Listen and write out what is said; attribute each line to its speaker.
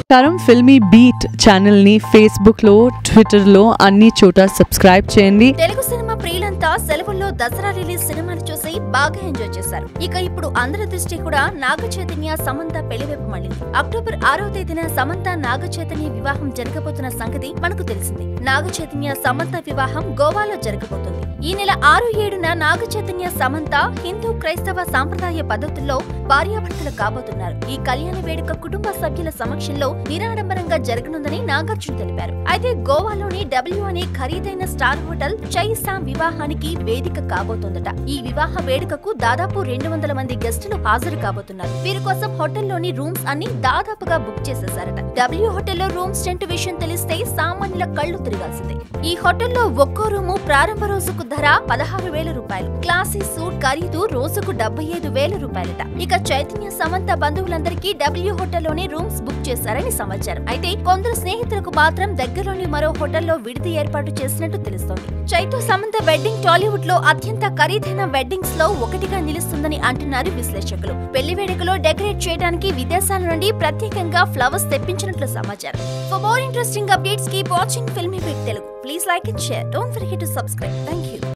Speaker 1: నమస్కారం Filmy Beat channel ని Facebook లో ట్విట్టర్ లో అన్ని చోట సబ్స్క్రైబ్ చేయండి
Speaker 2: తెలుగు సినిమా ప్రియులంతా సెలవుల్లో దసరా రిలీజ్ సినిమాను చూసి బాగా ఎంజాయ్ చేశారు ఇక ఇప్పుడు అందరి దృష్టి కూడా నాగ చైతన్య సమంత పెళ్లివైపు మళ్ళింది అక్టోబర్ ఆరో తేదీన సమంత నాగ చైతన్య వివాహం జరగబోతున్న సంగతి మనకు తెలిసింది నాగ చైతన్య సమంత వివాహం గోవాలో జరగబోతుంది ఈ నెల ఆరు ఏడున నాగ చైతన్య సమంత హిందూ క్రైస్తవ సాంప్రదాయ పద్ధతుల్లో భార్యాభర్తలు కాబోతున్నారు ఈ కళ్యాణ వేడుక కుటుంబ సభ్యుల సమక్షంలో నిరాడంబరంగా జరగనుందని నాగార్జున తెలిపారు అయితే గోవాలోని డబ్ల్యూ అనే ఖరీదైన స్టార్ హోటల్ చై సామ్ వివాహానికి వేదిక కాబోతోందట ఈ వివాహ వేడుకకు దాదాపు రెండు వందల మంది గెస్టులు హాజరు కాబోతున్నారు వీరి కోసం హోటల్లోని రూమ్స్ అన్ని దాదాపుగా బుక్ చేసేశారట డబ్ల్యూ హోటల్లో రూమ్స్ టెంట్ విషయం తెలిస్తే సామాన్యుల కళ్ళు తిరగాల్సిందే ఈ హోటల్లో ఒక్కో రూము ప్రారంభ రోజుకు ధర పదహారు వేల రూపాయలు క్లాసీ సూట్ ఖరీదు రోజుకు డెబ్బై ఐదు వేల రూపాయలట ఇక చైతన్య సమంత బంధువులందరికీ డబ్ల్యూ హోటల్లోనే రూమ్స్ బుక్ చేశారని సమాచారం అయితే కొందరు స్నేహితులకు మాత్రం దగ్గరలోని మరో హోటల్లో విడిది ఏర్పాటు చేసినట్టు తెలుస్తోంది చైతు సమంత వెడ్డింగ్ టాలీవుడ్ లో అత్యంత ఖరీదైన వెడ్డింగ్స్ లో ఒకటిగా నిలుస్తుందని అంటున్నారు విశ్లేషకులు పెళ్లి వేడుకలో డెకరేట్ చేయడానికి విదేశాల నుండి ప్రత్యేకంగా ఫ్లవర్స్ తెప్పించినట్లు సమాచారం for more interesting updates keep watching Filmibeat Telugu please like and share don't forget to subscribe thank you